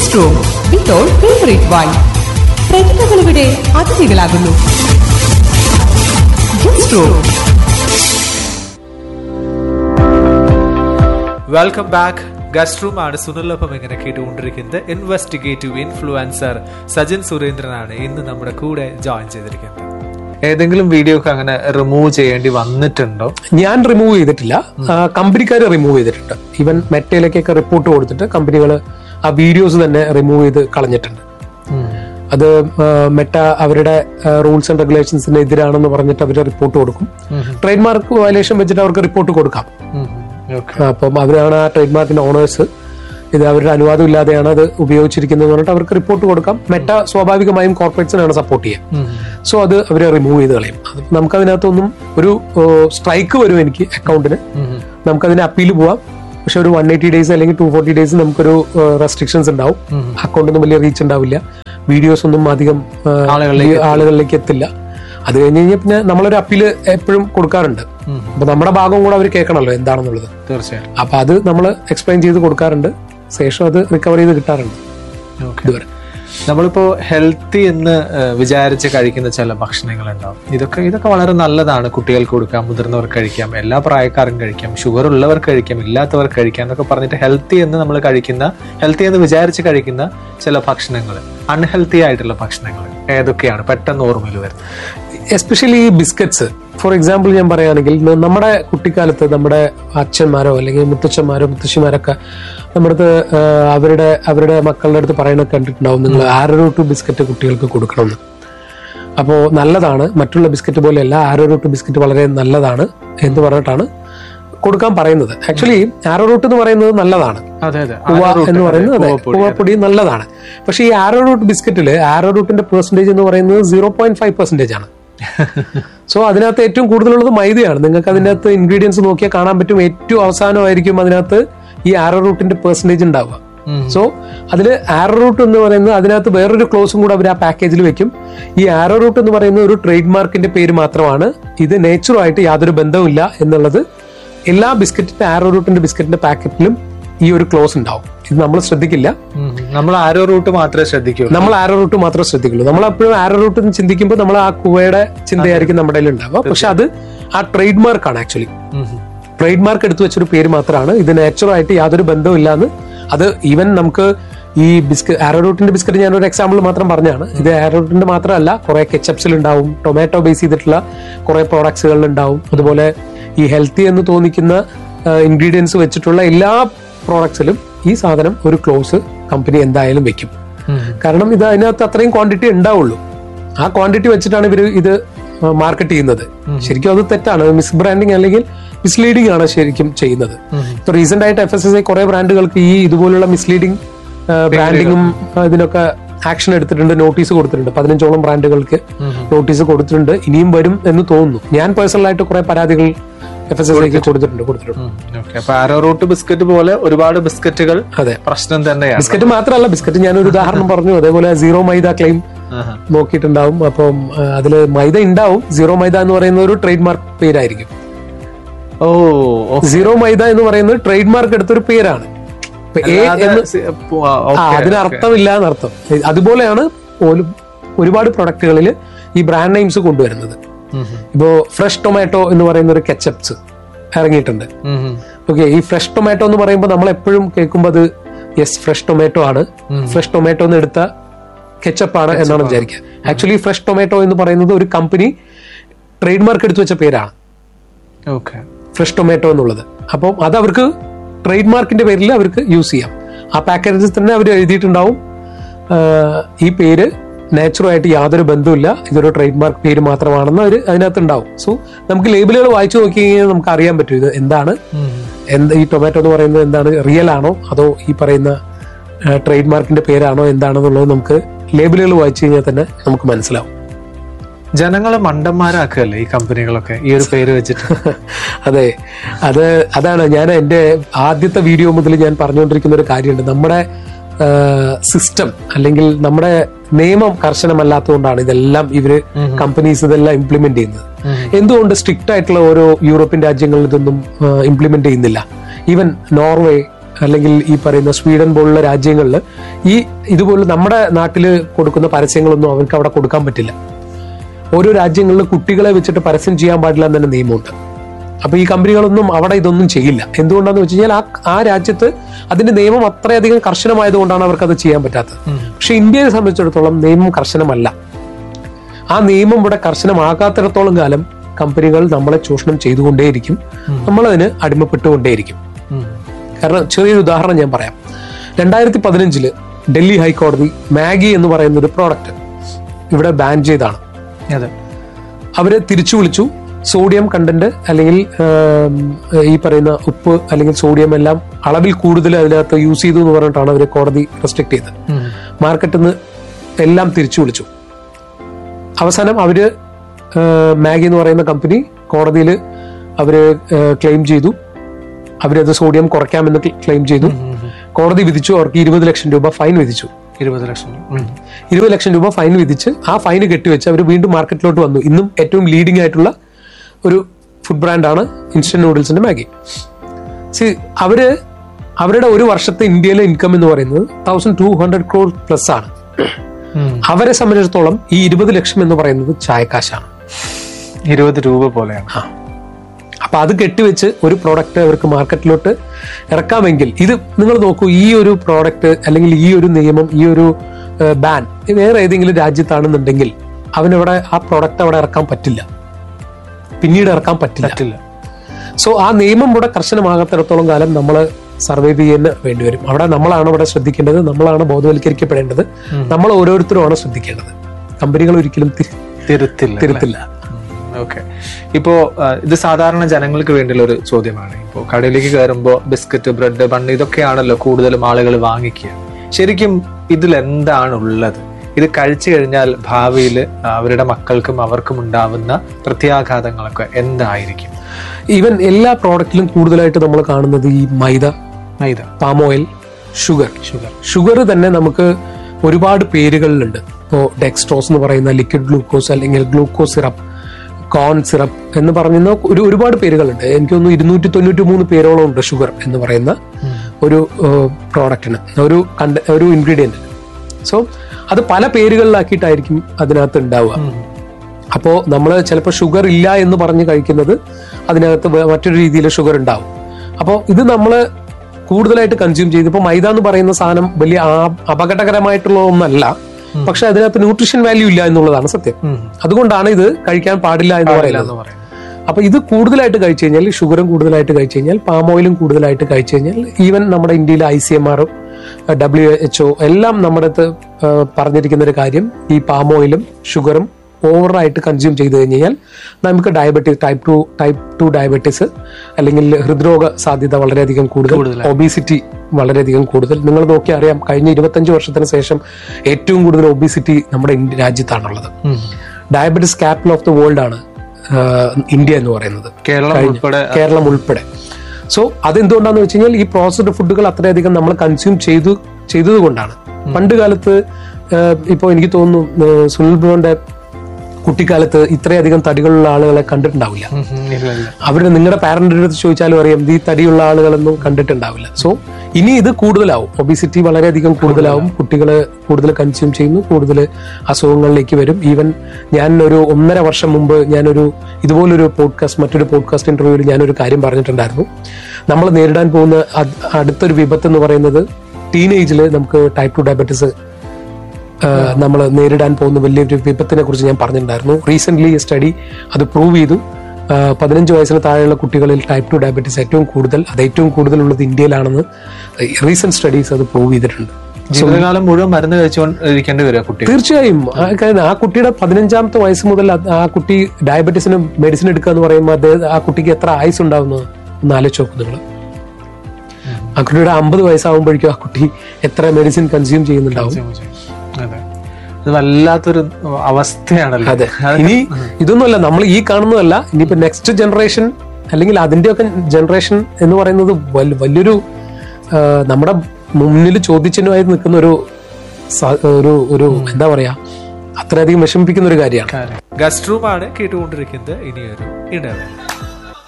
Guest room with all favourite wine പ്രതിഭകളിവിടെ അതിഥികളാകുന്നു guest room welcome back guest room ആണ് സുനിലൊപ്പം ഇങ്ങനെ കേട്ടുകൊണ്ടിരിക്കുന്നത് ഇൻവെസ്റ്റിഗേറ്റീവ് ഇൻഫ്ലുവൻസർ സജിൻ സുരേന്ദ്രനാണ് ഇന്ന് നമ്മുടെ കൂടെ ജോയിൻ ചെയ്തിരിക്കുന്നത് ഏതെങ്കിലും വീഡിയോ ഒക്കെ അങ്ങനെ റിമൂവ് ചെയ്യേണ്ടി വന്നിട്ടുണ്ടോ ഞാൻ റിമൂവ് ചെയ്തിട്ടില്ല കമ്പനിക്കാർ റിമൂവ് ചെയ്തിട്ടുണ്ട് ഈവൻ മെറ്റയിലേക്കൊക്കെ റിപ്പോർട്ട് കൊടുത്തിട്ട് കമ്പനികൾ ആ വീഡിയോസ് തന്നെ റിമൂവ് ചെയ്ത് കളഞ്ഞിട്ടുണ്ട് അത് മെറ്റ അവരുടെ റൂൾസ് ആൻഡ് റെഗുലേഷൻസിന് എതിരാണെന്ന് പറഞ്ഞിട്ട് അവർ റിപ്പോർട്ട് കൊടുക്കും ട്രേഡ് മാർക്ക് വയലേഷൻ വെച്ചിട്ട് അവർക്ക് റിപ്പോർട്ട് കൊടുക്കാം ഓക്കെ അപ്പം അവരാണ് ആ ട്രേഡ് മാർക്കിന്റെ ഓണേഴ്സ് ഇത് അവരുടെ അനുവാദം ഇല്ലാതെയാണ് അത് ഉപയോഗിച്ചിരിക്കുന്നത് പറഞ്ഞിട്ട് അവർക്ക് റിപ്പോർട്ട് കൊടുക്കാം മെറ്റ സ്വാഭാവികമായും കോർപ്പറേറ്റ്സിനാണ് സപ്പോർട്ട് ചെയ്യുക സോ അത് അവർ റിമൂവ് ചെയ്ത് കളയും അത് നമുക്ക് അതിനകത്തൊന്നും ഒരു സ്ട്രൈക്ക് വരും എനിക്ക് അക്കൗണ്ടിന് നമുക്കതിന് അപ്പീൽ പോവാം പക്ഷെ ഒരു വൺ എയ്റ്റി ഡേയ്സ് അല്ലെങ്കിൽ ടു ഫോർട്ടി ഡേയ്സ് നമുക്കൊരു റെസ്ട്രിക്ഷൻസ് ഉണ്ടാവും അക്കൗണ്ടൊന്നും വലിയ റീച്ച് ഉണ്ടാവില്ല വീഡിയോസ് ഒന്നും അധികം ആ, ആളുകളിലേക്ക് ഈ ആളുകളിലേക്ക് എത്തില്ല അത് കഴിഞ്ഞ് കഴിഞ്ഞാൽ പിന്നെ നമ്മളൊരു അപ്പീൽ എപ്പോഴും കൊടുക്കാറുണ്ട് അപ്പൊ നമ്മുടെ ഭാഗം കൂടെ അവർ കേൾക്കണമല്ലോ എന്താണെന്നുള്ളത് തീർച്ചയായും അപ്പൊ അത് നമ്മൾ എക്സ്പ്ലെയിൻ ചെയ്ത് കൊടുക്കാറുണ്ട് ശേഷം അത് റിക്കവർ ചെയ്ത് കിട്ടാറുണ്ട് ഓക്കെ ഇതുവരെ നമ്മളിപ്പോ ഹെൽത്തി എന്ന് ഏഹ്, വിചാരിച്ച് കഴിക്കുന്ന ചില ഭക്ഷണങ്ങൾ ഉണ്ടാവും ഇതൊക്കെ ഇതൊക്കെ വളരെ നല്ലതാണ് കുട്ടികൾക്ക് കൊടുക്കാം മുതിർന്നവർക്ക് കഴിക്കാം എല്ലാ പ്രായക്കാരും കഴിക്കാം ഷുഗർ ഉള്ളവർ കഴിക്കാം ഇല്ലാത്തവർ കഴിക്കാം എന്നൊക്കെ പറഞ്ഞിട്ട് ഹെൽത്തി എന്ന് നമ്മൾ കഴിക്കുന്ന ഹെൽത്തി എന്ന് വിചാരിച്ച് കഴിക്കുന്ന ചില ഭക്ഷണങ്ങൾ അൺഹെൽത്തി ആയിട്ടുള്ള ഭക്ഷണങ്ങൾ ഏതൊക്കെയാണ് പെട്ടെന്ന് ഓർമ്മയിൽ വരുന്നത് എസ്പെഷ്യലി ഈ ബിസ്ക്കറ്റ്സ് ഫോർ എക്സാമ്പിൾ ഞാൻ പറയുകയാണെങ്കിൽ ന- നമ്മുടെ കുട്ടിക്കാലത്ത് നമ്മുടെ അച്ഛന്മാരോ അല്ലെങ്കിൽ മുത്തച്ഛന്മാരോ മുത്തശ്ശിമാരൊക്കെ നമ്മുടെ അടുത്ത് ആ, അവരുടെ അവരുടെ മക്കളുടെ അടുത്ത് പറയണ കണ്ടിട്ടുണ്ടാവും നിങ്ങൾ ആരോട്ട് ബിസ്ക്കറ്റ് കുട്ടികൾക്ക് കൊടുക്കണമെന്ന് അപ്പോൾ നല്ലതാണ് മറ്റുള്ള ബിസ്ക്കറ്റ് പോലെയല്ല ആരോട്ട് ബിസ്ക്കറ്റ് വളരെ നല്ലതാണ് എന്ന് പറഞ്ഞിട്ടാണ് കൊടുക്കാൻ പറയുന്നത് ആക്ച്വലി ആരോ റൂട്ട് എന്ന് പറയുന്നത് നല്ലതാണ് അതെ അതെ ഉവ എന്ന് പറയുന്നത് അതെ കൂവപ്പൊടി, ഉവപ്പൊടി നല്ലതാണ് പക്ഷേ ഈ ആരോ റൂട്ട് ബിസ്ക്കറ്റിൽ ആരോ റൂട്ടിന്റെ പെർസെന്റേജ് എന്ന് പറയുന്നത് സീറോ പോയിന്റ് ഫൈവ് പെർസെന്റേജ് ആണ് സോ അതിനകത്ത് ഏറ്റവും കൂടുതലുള്ളത് മൈദയാണ് നിങ്ങൾക്ക് അതിന്റെ അകത്ത് ഇൻഗ്രീഡിയൻസ് നോക്കിയാൽ കാണാൻ പറ്റും ഏറ്റവും അവസാനമായിരിക്കും അതിനകത്ത് ഈ ആരോ റൂട്ടിന്റെ പെർസെന്റേജ് ഉണ്ടാവുക സോ അതിൽ ആരോ റൂട്ട് എന്ന് പറയുന്നത് അതിനകത്ത് വേറൊരു ക്ലോസും കൂടെ അവർ ആ പാക്കേജിൽ വെക്കും ഈ ആരോ റൂട്ട് എന്ന് പറയുന്നത് ഒരു ട്രേഡ് മാർക്കിന്റെ പേര് മാത്രമാണ് ഇത് നേച്ചറുമായിട്ട് യാതൊരു ബന്ധവുമില്ല എന്നുള്ളത് എല്ലാ ബിസ്ക്കറ്റിന്റെ ആരോ റൂട്ടിന്റെ ബിസ്ക്കറ്റിന്റെ പാക്കറ്റിലും ഈ ഒരു ക്ലോസ് ഉണ്ടാവും ഇത് നമ്മൾ ശ്രദ്ധിക്കില്ല ഉം. നമ്മൾ ആരോ റൂട്ട് മാത്രമേ ശ്രദ്ധിക്കൂ നമ്മൾ ആരോ റൂട്ട് മാത്രമേ ശ്രദ്ധിക്കുള്ളൂ നമ്മൾ എപ്പോഴും ആരോ റൂട്ട് എന്ന് ചിന്തിക്കുമ്പോൾ നമ്മൾ ആ കുവയുടെ ചിന്തയായിരിക്കും നമ്മുടെ കയ്യിൽ ഉണ്ടാവുക പക്ഷെ അത് ആ ട്രേഡ് മാർക്കാണ് ആക്ച്വലി ട്രേഡ് മാർക്ക് എടുത്തു വെച്ചൊരു പേര് മാത്രമാണ് ഇത് നാച്ചുറായിട്ട് യാതൊരു ബന്ധവും ഇല്ലാന്ന് അത് ഈവൻ നമുക്ക് ഈ ബിസ്ക്കറ്റ് ആരോറൂട്ടിന്റെ ബിസ്ക്കറ്റ് ഞാൻ ഒരു എക്സാമ്പിൾ മാത്രം പറഞ്ഞാണ് ഇത് ആരോറൂട്ടിന്റെ മാത്രമല്ല കുറെ കെച്ചപ്സിൽ ഉണ്ടാവും ടൊമാറ്റോ ബേസ് ചെയ്തിട്ടുള്ള കുറെ പ്രോഡക്ട്സുകളിൽ ഉണ്ടാവും അതുപോലെ ഈ ഹെൽത്തി എന്ന് തോന്നിക്കുന്ന ഇൻഗ്രീഡിയൻസ് വെച്ചിട്ടുള്ള എല്ലാ പ്രോഡക്ട്സിലും ഈ സാധനം ഒരു ക്ലോസ് കമ്പനി എന്തായാലും വെക്കും കാരണം ഇത് അതിനകത്ത് അത്രയും ക്വാണ്ടിറ്റി ഉണ്ടാവുള്ളൂ ആ ക്വാണ്ടിറ്റി വെച്ചിട്ടാണ് ഇവർ ഇത് മാർക്കറ്റ് ചെയ്യുന്നത് ശരിക്കും അത് തെറ്റാണ് മിസ് ബ്രാൻഡിങ് അല്ലെങ്കിൽ മിസ്ലീഡിംഗ് ആണ് ശരിക്കും ചെയ്യുന്നത് ഇപ്പൊ റീസെന്റ് ആയിട്ട് എഫ് എസ് എസ് ഐ കുറെ ബ്രാൻഡുകൾക്ക് ഈ ഇതുപോലുള്ള മിസ്ലീഡിംഗ് ബ്രാൻഡിങ്ങും ഇതിനൊക്കെ ആക്ഷൻ എടുത്തിട്ടുണ്ട് നോട്ടീസ് കൊടുത്തിട്ടുണ്ട് പതിനഞ്ചോളം ബ്രാൻഡുകൾക്ക് നോട്ടീസ് കൊടുത്തിട്ടുണ്ട് ഇനിയും വരും എന്ന് തോന്നുന്നു ഞാൻ പേഴ്സണലായിട്ട് കുറെ പരാതികൾ എഫ് എസ് എസ് ഐക്ക് കൊടുത്തിട്ടുണ്ട് കൊടുത്തിട്ടുണ്ട് ഓക്കെ അപ്പൊ ആരോ റൂട്ട് ബിസ്ക്കറ്റ് പോലെ ഒരുപാട് ബിസ്ക്കറ്റുകൾ അതെ പ്രശ്നം തന്നെയാണ് ബിസ്ക്കറ്റ് മാത്രമല്ല ബിസ്ക്കറ്റ് ഞാനൊരു ഉദാഹരണം പറഞ്ഞു അതേപോലെ സീറോ മൈദ ക്ലെയിം ആഹാ. നോക്കിയിട്ടുണ്ടാവും അപ്പം ആ, അതില് മൈദ ഉണ്ടാവും സീറോ മൈദ എന്ന് പറയുന്ന ഒരു ട്രേഡ് മാർക്ക് പേരായിരിക്കും ഓ ഓ. സീറോ മൈദ എന്ന് പറയുന്നത് ട്രേഡ് മാർക്ക് എടുത്തൊരു പേരാണ് ഇപ്പൊ A അല്ലാതെ എന്ന് സി- പോ- ആ, ആ ഓക്കേ, അതിന് ഓക്കേ. അർത്ഥമില്ല എന്നർത്ഥം അതുപോലെയാണ് ഒരു- ഒരുപാട് പ്രൊഡക്റ്റുകളിൽ ഈ ബ്രാൻഡ് നെയിംസ് കൊണ്ടുവരുന്നത് ഉം, ഇപ്പോ ഫ്രഷ് ടൊമാറ്റോ എന്ന് പറയുന്ന ഒരു കെച്ചപ്സ് ഇറങ്ങിയിട്ടുണ്ട് ഉം, ഉം. ഓക്കെ ഈ ഫ്രഷ് ടൊമാറ്റോ എന്ന് പറയുമ്പോൾ നമ്മൾ എപ്പോഴും കേൾക്കുമ്പോൾ അത് യെസ് ഫ്രഷ് ടൊമാറ്റോ ആണ് ഫ്രഷ് ടൊമാറ്റോ എന്ന് എടുത്ത കെച്ചപ്പ് ആണ് എന്നാണ് വിചാരിക്കുക ആക്ച്വലി ഫ്രഷ് ടൊമാറ്റോ എന്ന് പറയുന്നത് ഒരു കമ്പനി ട്രേഡ് മാർക്ക് എടുത്തു വെച്ച പേരാണ് ഓക്കേ ഫ്രഷ് ടൊമാറ്റോ എന്നുള്ളത് അപ്പം അത് അവർക്ക് ട്രേഡ് മാർക്കിന്റെ പേരിൽ അവർക്ക് യൂസ് ചെയ്യാം ആ പാക്കേജിൽ തന്നെ അവർ എഴുതിയിട്ടുണ്ടാവും ആഹ് ഈ പേര് നാച്ചുറായിട്ട് യാതൊരു ബന്ധവുമില്ല ഇതൊരു ട്രേഡ് മാർക്ക് പേര് മാത്രമാണെന്ന് അവർ അതിനകത്ത് ഉണ്ടാവും സോ നമുക്ക് ലേബിളുകൾ വായിച്ചു നോക്കി കഴിഞ്ഞാൽ നമുക്ക് അറിയാൻ പറ്റും ഇത് എന്താണ് എന്ത് ഈ ടൊമാറ്റോ എന്ന് പറയുന്നത് എന്താണ് റിയൽ ആണോ അതോ ഈ പറയുന്ന ട്രേഡ് മാർക്കിന്റെ പേരാണോ എന്താണെന്നുള്ളത് നമുക്ക് ലേബിളുകൾ വായിച്ചു കഴിഞ്ഞാൽ തന്നെ നമുക്ക് മനസ്സിലാവും ജനങ്ങളെ മണ്ടന്മാരാക്കല്ലേ ഈ കമ്പനികളൊക്കെ ഈ ഒരു പേര് വെച്ചിട്ട് അതെ അത് അതാണ് ഞാൻ എൻ്റെ ആദ്യത്തെ വീഡിയോ മുതൽ ഞാൻ പറഞ്ഞുകൊണ്ടിരിക്കുന്ന ഒരു കാര്യമുണ്ട് നമ്മുടെ സിസ്റ്റം അല്ലെങ്കിൽ നമ്മുടെ നിയമം കർശനമല്ലാത്തതുകൊണ്ടാണ് ഇതെല്ലാം ഇവര് കമ്പനീസ് ഇതെല്ലാം ഇംപ്ലിമെന്റ് ചെയ്യുന്നത് എന്തുകൊണ്ട് സ്ട്രിക്റ്റ് ആയിട്ടുള്ള ഓരോ യൂറോപ്യൻ രാജ്യങ്ങളിൽ ഇതൊന്നും ഇംപ്ലിമെന്റ് ചെയ്യുന്നില്ല ഈവൻ നോർവേ അല്ലെങ്കിൽ ഈ പറയുന്ന സ്വീഡൻ പോലുള്ള രാജ്യങ്ങളിൽ ഈ ഇതുപോലെ നമ്മുടെ നാട്ടിൽ കൊടുക്കുന്ന പരസ്യങ്ങളൊന്നും അവർക്ക് അവിടെ കൊടുക്കാൻ പറ്റില്ല ഓരോ രാജ്യങ്ങളിൽ കുട്ടികളെ വെച്ചിട്ട് പരസ്യം ചെയ്യാൻ പാടില്ല എന്ന് തന്നെ നിയമമുണ്ട് അപ്പൊ ഈ കമ്പനികളൊന്നും അവിടെ ഇതൊന്നും ചെയ്യില്ല എന്തുകൊണ്ടാന്ന് വെച്ച് കഴിഞ്ഞാൽ ആ ആ രാജ്യത്ത് അതിന്റെ നിയമം അത്രയധികം കർശനമായതുകൊണ്ടാണ് അവർക്ക് അത് ചെയ്യാൻ പറ്റാത്തത് പക്ഷെ ഇന്ത്യയെ സംബന്ധിച്ചിടത്തോളം നിയമം കർശനമല്ല ആ നിയമം ഇവിടെ കർശനമാകാത്തിടത്തോളം കാലം കമ്പനികൾ നമ്മളെ ചൂഷണം ചെയ്തുകൊണ്ടേയിരിക്കും നമ്മളതിന് അടിമപ്പെട്ടുകൊണ്ടേയിരിക്കും കാരണം ചെറിയൊരു ഉദാഹരണം ഞാൻ പറയാം രണ്ടായിരത്തി പതിനഞ്ചില് ഡൽഹി ഹൈക്കോടതി മാഗി എന്ന് പറയുന്ന ഒരു പ്രോഡക്റ്റ് ഇവിടെ ബാൻ ചെയ്താണ് അതെ അവര് തിരിച്ചു വിളിച്ചു സോഡിയം കണ്ടന്റ് അല്ലെങ്കിൽ ആം, ഈ പറയുന്ന ഉപ്പ് അല്ലെങ്കിൽ സോഡിയം എല്ലാം അളവിൽ കൂടുതൽ അതിനകത്ത് യൂസ് ചെയ്തു എന്ന് പറഞ്ഞിട്ടാണ് അവർ കോടതി റെസ്ട്രിക്ട് ചെയ്തത് മാർക്കറ്റിൽ നിന്ന് എല്ലാം തിരിച്ചു വിളിച്ചു അവസാനം അവര് ആ, മാഗി എന്ന് പറയുന്ന കമ്പനി കോടതിയിൽ അവര് ക്ലെയിം ചെയ്തു അവരത് സോഡിയം കുറയ്ക്കാമെന്ന് ക്ലെയിം ചെയ്തു കോടതി വിധിച്ചു അവർക്ക് ഇരുപത് ലക്ഷം രൂപ ഫൈൻ വിധിച്ചു ഇരുപത് ലക്ഷം ഉം. ഇരുപത് ലക്ഷം രൂപ ഫൈൻ വിധിച്ച് ആ ഫൈൻ കെട്ടിവെച്ച് അവർ വീണ്ടും മാർക്കറ്റിലോട്ട് വന്നു ഇന്നും ഏറ്റവും ലീഡിംഗ് ആയിട്ടുള്ള ഒരു ഫുഡ് ബ്രാൻഡാണ് ഇൻസ്റ്റന്റ് നൂഡിൽസിന്റെ മാഗി സി അവര് അവരുടെ ഒരു വർഷത്തെ ഇന്ത്യയിലെ ഇൻകം എന്ന് പറയുന്നത് thousand two hundred crore plus ആണ് ഉം. അവരെ സംബന്ധിച്ചിടത്തോളം ഈ ഇരുപത് ലക്ഷം എന്ന് പറയുന്നത് ചായക്കാശാണ് ഇരുപത് രൂപ പോലെയാണ് അപ്പൊ അത് കെട്ടിവെച്ച് ഒരു പ്രോഡക്റ്റ് അവർക്ക് മാർക്കറ്റിലോട്ട് ഇറക്കാമെങ്കിൽ ഇത് നിങ്ങൾ നോക്കൂ ഈ ഒരു പ്രോഡക്റ്റ് അല്ലെങ്കിൽ ഈ ഒരു നിയമം ഈ ഒരു ബാൻ വേറെ ഏതെങ്കിലും രാജ്യത്താണെന്നുണ്ടെങ്കിൽ അവനവിടെ ആ പ്രോഡക്റ്റ് അവിടെ ഇറക്കാൻ പറ്റില്ല പിന്നീട് ഇറക്കാൻ പറ്റില്ല പറ്റില്ല സോ ആ നിയമം ഇവിടെ കർശനമാകാത്തിടത്തോളം കാലം നമ്മൾ സർവൈവ് ചെയ്യാൻ വേണ്ടിവരും അവിടെ നമ്മളാണ് ഇവിടെ ശ്രദ്ധിക്കേണ്ടത് നമ്മളാണ് ബോധവൽക്കരിക്കപ്പെടേണ്ടത് നമ്മൾ ഓരോരുത്തരുമാണ് ശ്രദ്ധിക്കേണ്ടത് കമ്പനികൾ ഒരിക്കലും തിരി- തിരുത്തില്ല തിരുത്തില്ല ഓക്കെ ഇപ്പോ ആ, ഇത് സാധാരണ ജനങ്ങൾക്ക് വേണ്ടിയുള്ള ഒരു ചോദ്യമാണ് ഇപ്പോ കടയിലേക്ക് കയറുമ്പോൾ ബിസ്ക്കറ്റ് ബ്രെഡ് ബണ്ണ് ഇതൊക്കെയാണല്ലോ കൂടുതലും ആളുകൾ വാങ്ങിക്കുക ശരിക്കും ഇതിൽ എന്താണ് ഉള്ളത് ഇത് കഴിച്ചു കഴിഞ്ഞാൽ ഭാവിയിൽ അവരുടെ മക്കൾക്കും അവർക്കും ഉണ്ടാവുന്ന പ്രത്യാഘാതങ്ങളൊക്കെ എന്തായിരിക്കും ഈവൻ എല്ലാ പ്രോഡക്റ്റിലും കൂടുതലായിട്ട് നമ്മൾ കാണുന്നത് ഈ maida maida palm oil sugar sugar sugar തന്നെ നമുക്ക് ഒരുപാട് പേരുകളിലുണ്ട് ഇപ്പോൾ ഡെക്സ്ട്രോസ് എന്ന് പറയുന്ന ലിക്വിഡ് ഗ്ലൂക്കോസ് അല്ലെങ്കിൽ ഗ്ലൂക്കോസ് സിറപ്പ് കോൺ സിറപ്പ് എന്ന് പറയുന്ന ഒരു ഒരുപാട് പേരുകളുണ്ട് എനിക്ക് തോന്നുന്നു ഇരുന്നൂറ്റി തൊണ്ണൂറ്റി മൂന്ന് പേരോളം ഉണ്ട് ഷുഗർ എന്ന് പറയുന്ന ഒരു പ്രോഡക്റ്റിന് ഒരു കണ്ട ഒരു ഇൻഗ്രീഡിയന്റ് സോ അത് പല പേരുകളിലാക്കിയിട്ടായിരിക്കും അതിനകത്ത് ഉണ്ടാവുക അപ്പോൾ നമ്മൾ ചിലപ്പോൾ ഷുഗർ ഇല്ല എന്ന് പറഞ്ഞ് കഴിക്കുന്നത് അതിനകത്ത് വേ- മറ്റൊരു രീതിയിൽ ഷുഗർ ഉണ്ടാവും അപ്പോൾ ഇത് നമ്മൾ കൂടുതലായിട്ട് കൺസ്യൂം ചെയ്ത് ഇപ്പോൾ മൈദ എന്ന് പറയുന്ന സാധനം വലിയ ആ- അപകടകരമായിട്ടുള്ള ഒന്നല്ല പക്ഷെ അതിനകത്ത് ന്യൂട്രീഷൻ വാല്യൂ ഇല്ല എന്നുള്ളതാണ് സത്യം അതുകൊണ്ടാണ് ഇത് കഴിക്കാൻ പാടില്ല എന്ന് പറയുന്നത് എന്ന് പറയുന്നത് അപ്പൊ ഇത് കൂടുതലായിട്ട് കഴിച്ചു കഴിഞ്ഞാൽ ഷുഗറും കൂടുതലായിട്ട് കഴിച്ചു കഴിഞ്ഞാൽ പാം ഓയിലും കൂടുതലായിട്ട് കഴിച്ചു കഴിഞ്ഞാൽ ഈവൻ നമ്മുടെ ഇന്ത്യയിലെ ഐ സി എം ആറും ഡബ്ല്യു എച്ച് ഒ എല്ലാം നമ്മുടെ അടുത്ത് ആ, പറഞ്ഞിരിക്കുന്ന ഒരു കാര്യം ഈ പാം ഓയിലും ഷുഗറും ഓവറായിട്ട് കൺസ്യൂം ചെയ്തു കഴിഞ്ഞാൽ നമുക്ക് diabetes type two type two diabetes അല്ലെങ്കിൽ ഹൃദ്രോഗ സാധ്യത വളരെയധികം കൂടുതൽ ഒബീസിറ്റി വളരെയധികം കൂടുതൽ നിങ്ങൾ നോക്കി അറിയാം കഴിഞ്ഞ ഇരുപത്തഞ്ച് വർഷത്തിന് ശേഷം ഏറ്റവും കൂടുതൽ ഒബീസിറ്റി നമ്മുടെ ഇന്ത്യ രാജ്യത്താണുള്ളത് diabetes capital of the world ആണ് ആഹ് ഇന്ത്യ എന്ന് പറയുന്നത് കേരളം ഉൾപ്പെടെ കേരളം ഉൾപ്പെടെ സോ അതെന്തുകൊണ്ടാന്ന് വെച്ച് കഴിഞ്ഞാൽ ഈ പ്രോസസ്ഡ് ഫുഡുകൾ അത്രയധികം നമ്മൾ കൺസ്യൂം ചെയ്തു ചെയ്തത് കൊണ്ടാണ് പണ്ട് കാലത്ത് ആഹ് ഇപ്പൊ എനിക്ക് തോന്നുന്നു ആഹ് സുനിൽ ബ്രോന്റെ കുട്ടിക്കാലത്ത് ഇത്രയധികം തടികളുള്ള ആളുകളെ കണ്ടിട്ടുണ്ടാവില്ല ഉം, ഉം, ഇല്ല ഇല്ല അവരുടെ നിങ്ങളുടെ പാരന്റിന്റെ അടുത്ത് ചോദിച്ചാലും അറിയാം ഈ തടിയുള്ള ആളുകളൊന്നും കണ്ടിട്ടുണ്ടാവില്ല സോ ഇനി ഇത് കൂടുതലാവും ഒബിസിറ്റി വളരെയധികം കൂടുതലാവും കുട്ടികൾ കൂടുതൽ കൺസ്യൂം ചെയ്യുന്നു കൂടുതൽ അസുഖങ്ങളിലേക്ക് വരും ഈവൻ ഞാൻ ഒരു ഒന്നര വർഷം മുമ്പ് ഞാനൊരു ഇതുപോലൊരു പോഡ്കാസ്റ്റ് മറ്റൊരു പോഡ്കാസ്റ്റ് ഇന്റർവ്യൂവിൽ ഞാനൊരു കാര്യം പറഞ്ഞിട്ടുണ്ടായിരുന്നു നമ്മൾ നേരിടാൻ പോകുന്ന അത് അടുത്തൊരു വിപത്ത് എന്ന് പറയുന്നത് ടീനേജിൽ നമുക്ക് ടൈപ്പ് ടു ഡയബറ്റിസ് നമ്മൾ നേരിടാൻ പോകുന്ന വലിയൊരു വിപത്തിനെ കുറിച്ച് ഞാൻ പറഞ്ഞിട്ടുണ്ടായിരുന്നു റീസെന്റ് സ്റ്റഡി അത് പ്രൂവ് ചെയ്തു ആ, പതിനഞ്ച് വയസ്സിന് താഴെയുള്ള കുട്ടികളിൽ ടൈപ്പ് ടു ഡയബറ്റീസ് ഏറ്റവും കൂടുതൽ അത് ഏറ്റവും കൂടുതലുള്ളത് ഇന്ത്യയിലാണെന്ന് റീസെന്റ് സ്റ്റഡീസ് അത് പ്രൂവ് ചെയ്തിട്ടുണ്ട് ജീവിതകാലം മുഴുവൻ മരുന്ന് കഴിച്ചുകൊണ്ടിരിക്കേണ്ടി വരും കുട്ടി തീർച്ചയായും ആ കാര്യം ആ കുട്ടിയുടെ പതിനഞ്ചാമത്തെ വയസ്സ് മുതൽ അത് ആ കുട്ടി ഡയബറ്റീസിന് മെഡിസിൻ എടുക്കുക എന്ന് പറയുമ്പോൾ അദ്ദേഹം ആ കുട്ടിക്ക് എത്ര ആയുസ് ഉണ്ടാവുന്നത് ഒന്ന് ആലോചിച്ച് നോക്കും നിങ്ങൾ ആ കുട്ടിയുടെ അമ്പത് വയസ്സാകുമ്പോഴേക്കും ആ കുട്ടി എത്ര മെഡിസിൻ കൺസ്യൂം ചെയ്യുന്നുണ്ടാവും അതെ ഇത് വല്ലാത്തൊരു അവസ്ഥയാണല്ലോ അതെ ഇനി ഇതൊന്നുമല്ല നമ്മൾ ഈ കാണുന്നതല്ല ഇനിയിപ്പോ നെക്സ്റ്റ് ജനറേഷൻ അല്ലെങ്കിൽ അതിന്റെയൊക്കെ ജനറേഷൻ എന്ന് പറയുന്നത് വൽ- വലിയൊരു ആ, നമ്മുടെ മുന്നിൽ ചോദ്യചിഹ്നമായി നിൽക്കുന്ന ഒരു സ- ഒരു ഒരു എന്താ പറയാ അത്രയധികം വിഷമിപ്പിക്കുന്ന ഒരു കാര്യമാണ് ഗസ്റ്റ് റൂമാണ് കേട്ടുകൊണ്ടിരിക്കുന്നത് ഇനിയൊരു ഇടവേള